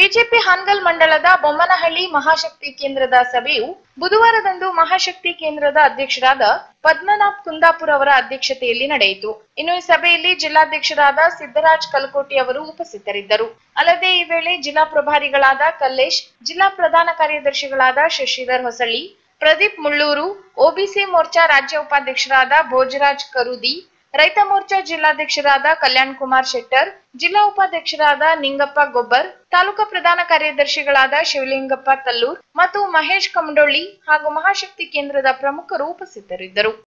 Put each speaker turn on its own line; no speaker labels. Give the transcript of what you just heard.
BJP Hangal ಮಂಡಳದ ಬೊಮ್ಮನಹಳ್ಳಿ ಮಹಾಶಕ್ತಿ ಕೇಂದ್ರದ ಸಭೆಯು ಬುಧವಾರದಂದು ಮಹಾಶಕ್ತಿ ಕೇಂದ್ರದ ಅಧ್ಯಕ್ಷರಾದ ಪದ್ಮನಾಭ್ ಕುಂದಾಪುರ್ ಅವರ ಅಧ್ಯಕ್ಷತೆಯಲ್ಲಿ ನಡೆಯಿತು ಇನ್ನು ಈ ಸಭೆಯಲ್ಲಿ ಜಿಲ್ಲಾಧ್ಯಕ್ಷರಾದ ಸಿದ್ದರಾಜ್ ಕಲ್ಕೋಟಿ ಅವರು ಉಪಸ್ಥಿತರಿದ್ದರು ಅಲ್ಲದೆ ಈ ವೇಳೆ ಜಿಲ್ಲಾ ಪ್ರಭಾರಿಗಳಾದ ಕಲ್ಲೇಶ್ ಜಿಲ್ಲಾ ಪ್ರಧಾನ ಕಾರ್ಯದರ್ಶಿಗಳಾದ ಶಶಿಧರ್ ಹೊಸಳ್ಳಿ ಪ್ರದೀಪ್ ಮುಳ್ಳೂರು ಒಬಿಸಿ ಮೋರ್ಚಾ ರಾಜ್ಯ ಉಪಾಧ್ಯಕ್ಷರಾದ ಭೋಜರಾಜ್ ಕರುದಿ ರೈತ ಮೋರ್ಚಾ ಜಿಲ್ಲಾಧ್ಯಕ್ಷರಾದ ಕಲ್ಯಾಣ್ ಕುಮಾರ್ ಶೆಟ್ಟರ್ ಜಿಲ್ಲಾ ಉಪಾಧ್ಯಕ್ಷರಾದ ನಿಂಗಪ್ಪ ಗೊಬ್ಬರ್ ತಾಲೂಕಾ ಪ್ರಧಾನ ಕಾರ್ಯದರ್ಶಿಗಳಾದ ಶಿವಲಿಂಗಪ್ಪ ತಲ್ಲೂರ್ ಮತ್ತು ಮಹೇಶ್ ಕಮಡೊಳ್ಳಿ ಹಾಗೂ ಮಹಾಶಕ್ತಿ ಕೇಂದ್ರದ ಪ್ರಮುಖರು ಉಪಸ್ಥಿತರಿದ್ದರು